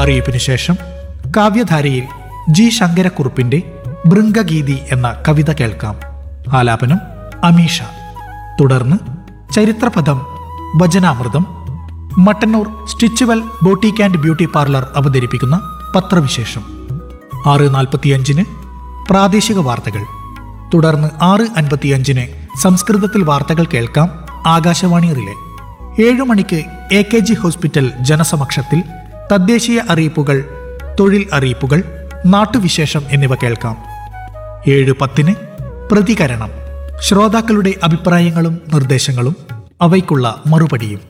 അറിയിപ്പിന് ശേഷം കാവ്യധാരയിൽ ജി ശങ്കരക്കുറുപ്പിന്റെ ഭൃംഗഗീതി എന്ന കവിത കേൾക്കാം ആലാപനം അമീഷ തുടർന്ന് ചരിത്രപഥം വചനാമൃതം Mattannur Stitchual boutique and beauty parlour അവതരിപ്പിക്കുന്ന പത്രവിശേഷം ആറ് നാൽപ്പത്തിയഞ്ചിന് പ്രാദേശിക വാർത്തകൾ തുടർന്ന് ആറ് അൻപത്തിയഞ്ചിന് സംസ്കൃതത്തിൽ വാർത്തകൾ കേൾക്കാം ആകാശവാണി റിലേ ഏഴു മണിക്ക് എ കെ ജി ഹോസ്പിറ്റൽ ജനസമക്ഷത്തിൽ തദ്ദേശീയ അറിയിപ്പുകൾ തൊഴിൽ അറിയിപ്പുകൾ നാട്ടുവിശേഷം എന്നിവ കേൾക്കാം ഏഴ് പത്തിന് പ്രതികരണം ശ്രോതാക്കളുടെ അഭിപ്രായങ്ങളും നിർദ്ദേശങ്ങളും അവയ്ക്കുള്ള മറുപടിയും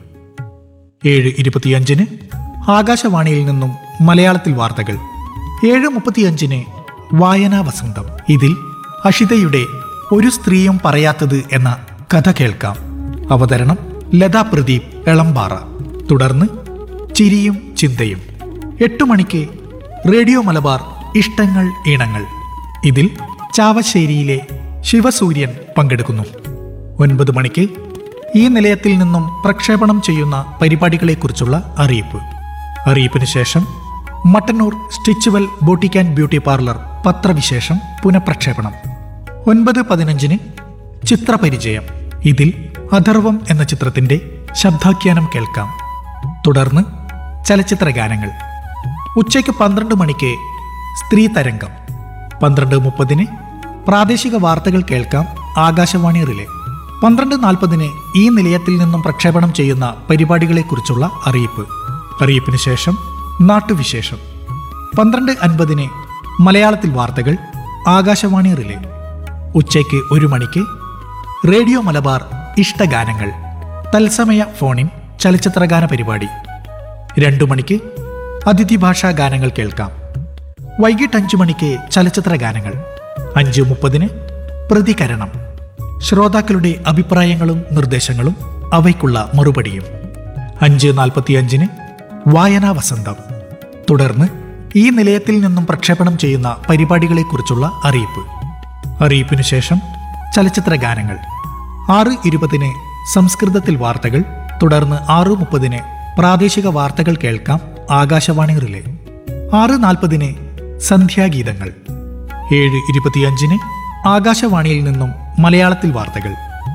ഏഴ് ഇരുപത്തിയഞ്ചിന് ആകാശവാണിയിൽ നിന്നും മലയാളത്തിൽ വാർത്തകൾ ഏഴ് മുപ്പത്തിയഞ്ചിന് വായനാ വസന്തം ഇതിൽ അഷിതയുടെ ഒരു സ്ത്രീയും പറയാത്തത് എന്ന കഥ കേൾക്കാം അവതരണം ലതാ പ്രദീപ് എളമ്പാറ തുടർന്ന് ചിരിയും ചിന്തയും എട്ടു മണിക്ക് റേഡിയോ മലബാർ ഇഷ്ടങ്ങൾ ഈണങ്ങൾ ഇതിൽ ചാവശ്ശേരിയിലെ ശിവസൂര്യൻ പങ്കെടുക്കുന്നു ഒൻപത് മണിക്ക് ഈ നിലയത്തിൽ നിന്നും പ്രക്ഷേപണം ചെയ്യുന്ന പരിപാടികളെക്കുറിച്ചുള്ള അറിയിപ്പ് അറിയിപ്പിന് ശേഷം Mattannur Stitchual boutique and beauty parlour പത്രവിശേഷം പുനഃപ്രക്ഷേപണം ഒൻപത് പതിനഞ്ചിന് ചിത്രപരിചയം ഇതിൽ അഥർവം എന്ന ചിത്രത്തിന്റെ ശബ്ദാഖ്യാനം കേൾക്കാം തുടർന്ന് ചലച്ചിത്ര ഗാനങ്ങൾ ഉച്ചയ്ക്ക് പന്ത്രണ്ട് മണിക്ക് സ്ത്രീ തരംഗം പന്ത്രണ്ട് മുപ്പതിന് പ്രാദേശിക വാർത്തകൾ കേൾക്കാം ആകാശവാണി റിലേ പന്ത്രണ്ട് നാൽപ്പതിന് ഈ നിലയത്തിൽ നിന്നും പ്രക്ഷേപണം ചെയ്യുന്ന പരിപാടികളെക്കുറിച്ചുള്ള അറിയിപ്പ് അറിയിപ്പിന് ശേഷം നാട്ടുവിശേഷം പന്ത്രണ്ട് അൻപതിന് മലയാളത്തിൽ വാർത്തകൾ ആകാശവാണി റിലേ ഉച്ചയ്ക്ക് ഒരു മണിക്ക് റേഡിയോ മലബാർ ഇഷ്ടഗാനങ്ങൾ തത്സമയ ഫോണിൻ ചലച്ചിത്രഗാന പരിപാടി രണ്ടു മണിക്ക് അതിഥി ഭാഷാ ഗാനങ്ങൾ കേൾക്കാം വൈകിട്ട് അഞ്ചു മണിക്ക് ചലച്ചിത്ര ഗാനങ്ങൾ അഞ്ച് മുപ്പതിന് പ്രതികരണം ശ്രോതാക്കളുടെ അഭിപ്രായങ്ങളും നിർദ്ദേശങ്ങളും അവയ്ക്കുള്ള മറുപടിയും അഞ്ച് നാൽപ്പത്തിയഞ്ചിന് വായനാ വസന്തം തുടർന്ന് ഈ നിലയത്തിൽ നിന്നും പ്രക്ഷേപണം ചെയ്യുന്ന പരിപാടികളെക്കുറിച്ചുള്ള അറിയിപ്പ് അറിയിപ്പിനു ശേഷം ചലച്ചിത്ര ഗാനങ്ങൾ ആറ് ഇരുപതിന് സംസ്കൃതത്തിൽ വാർത്തകൾ തുടർന്ന് ആറ് മുപ്പതിന് പ്രാദേശിക വാർത്തകൾ കേൾക്കാം ആകാശവാണി റിലേ ആറ് നാൽപ്പതിന് സന്ധ്യാഗീതങ്ങൾ ഏഴ് ഇരുപത്തിയഞ്ചിന് ആകാശവാണിയിൽ നിന്നും മലയാളത്തിൽ വാർത്തകൾ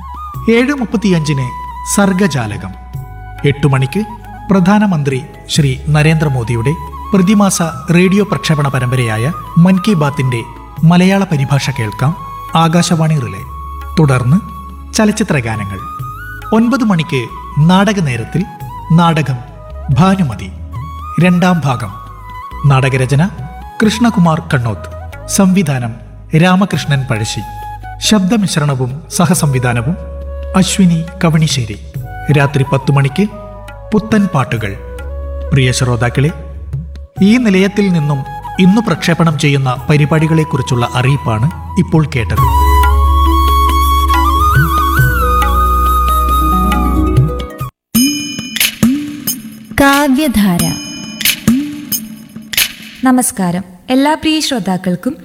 ഏഴ് മുപ്പത്തിയഞ്ചിന് സർഗജാലകം എട്ടു മണിക്ക് പ്രധാനമന്ത്രി ശ്രീ നരേന്ദ്രമോദിയുടെ പ്രതിമാസ റേഡിയോ പ്രക്ഷേപണ പരമ്പരയായ മൻ കി ബാത്തിന്റെ മലയാള പരിഭാഷ കേൾക്കാം ആകാശവാണി റിലേ തുടർന്ന് ചലച്ചിത്ര ഗാനങ്ങൾ ഒൻപത് മണിക്ക് നാടക നേരത്തിൽ നാടകം ഭാനുമതി രണ്ടാം ഭാഗം നാടകരചന കൃഷ്ണകുമാർ കണ്ണോത്ത് സംവിധാനം രാമകൃഷ്ണൻ പഴശ്ശി ശബ്ദമിശ്രണവും സഹസംവിധാനവും അശ്വിനി കവണിശ്ശേരി രാത്രി പത്തു മണിക്ക് പുത്തൻ പാട്ടുകൾ പ്രിയ ശ്രോതാക്കളെ ഈ നിലയത്തിൽ നിന്നും ഇന്നു പ്രക്ഷേപണം ചെയ്യുന്ന പരിപാടികളെക്കുറിച്ചുള്ള അറിയിപ്പാണ് ഇപ്പോൾ കേട്ടത് കാവ്യധാര നമസ്കാരം എല്ലാ പ്രിയ ശ്രോതാക്കൾക്കും